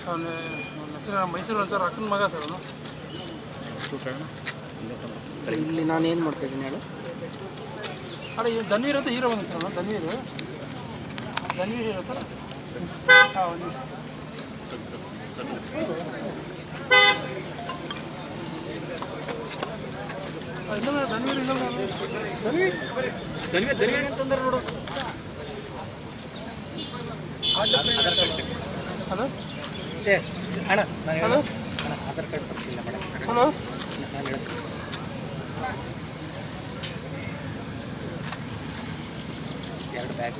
ಅವನ ಹೆಸರು ಮೈಸೂರು ಅಂತಾರೆ ಅಕ್ಕನ ಮಗ ಸರ್ ಅವನು ಇಲ್ಲಿ ನಾನು ಏನು ಮಾಡ್ತಾ ಇದ್ದೀನಿ ಹೇಳು ಅಲ್ಲ ಇವ್ನು ಧನ್ವೀರ್ ಅಂತ ಹೀರೋ ಬಂದಿತ್ತು ಅವನು ಧನ್ವೀರ್ ಧನ್ವೀರ್ ಹೀರೋ ಸರ್ ಹಾಂ ಒಂದು ಇನ್ನೊಮ್ಮೆ ಧನ್ವೀರ್ ಇನ್ನೊಮ್ಮೆ ಧನ್ವೀರ್ ಧನ್ವೀರ್ ಧನ್ವೀರ್ ಅಂತಂದ್ರೆ ನೋಡು ಹಲೋ ಏ ಅಣ್ಣ ನಾನು ಹಲೋ ಅಣ್ಣ ಆಧಾರ್ ಕಾರ್ಡ್ ಬರ್ತಿಲ್ಲ ಮೇಡಮ್ ಹಲೋ ನಾನು ಹೇಳೋದು ಎರಡು ಬ್ಯಾಗ್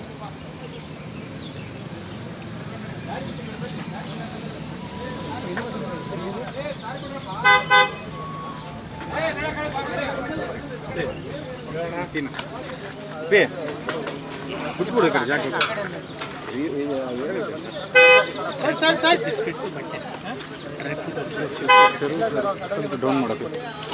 ಬೇ ಬಿಟ್ಬಿಡು ಈ ಕಡೆ ಜಾಗ ಬಿಸ್ಕೆಟ್ಸ್ ಬಟ್ಟೆ ಡ್ರೈ ಫ್ರೂಟ್ ಸ್ವಲ್ಪ ಡೌನ್ ಮಾಡೋದು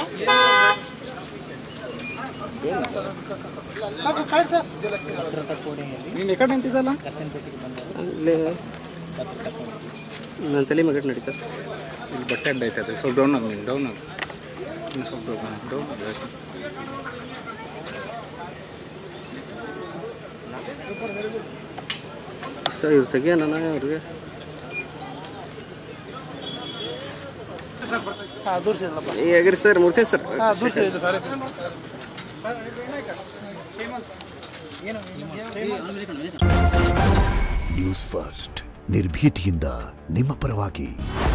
ಭದ್ರತಾ ಕೋಣೆಯಲ್ಲಿ ನೀನು ಈ ಕಡೆ ನಿಂತಿದ್ದಲ್ಲ ದರ್ಶನ್ ಪೇಟೆಗೆ ಬಂದು ಅಲ್ಲೇ ಭದ್ರತಾ ಕೋಣೆ ನನ್ನ ತಲೆ ಮಗಟ್ಟು ನಡೀತದೆ ಇಲ್ಲಿ ಬಟ್ಟೆ ಅಡ್ಡ ಐತೆ ಸ್ವಲ್ಪ ಡೌನ್ ಆಗಿ ನೀನು ಡೌನ್ ಆಗಿ ಇನ್ನು ಸ್ವಲ್ಪ ಡೌನ್ ಆಗಿ ಸರ್ ಇವ್ರು ತೆಗಿಯೋಣ ಅವ್ರಿಗೆ ಹಾಂ ದೂರ ಇಲ್ಲಪ್ಪ ಹೇಗ್ರಿ ಸರ್ ಮೂರ್ತಿ ಸರ್ ಹಾಂ ದೂರ ಇದೆ ಸಾರಿ ನ್ಯೂಸ್ ಫಸ್ಟ್ ನಿರ್ಭೀತಿಯಿಂದ ನಿಮ್ಮ ಪರವಾಗಿ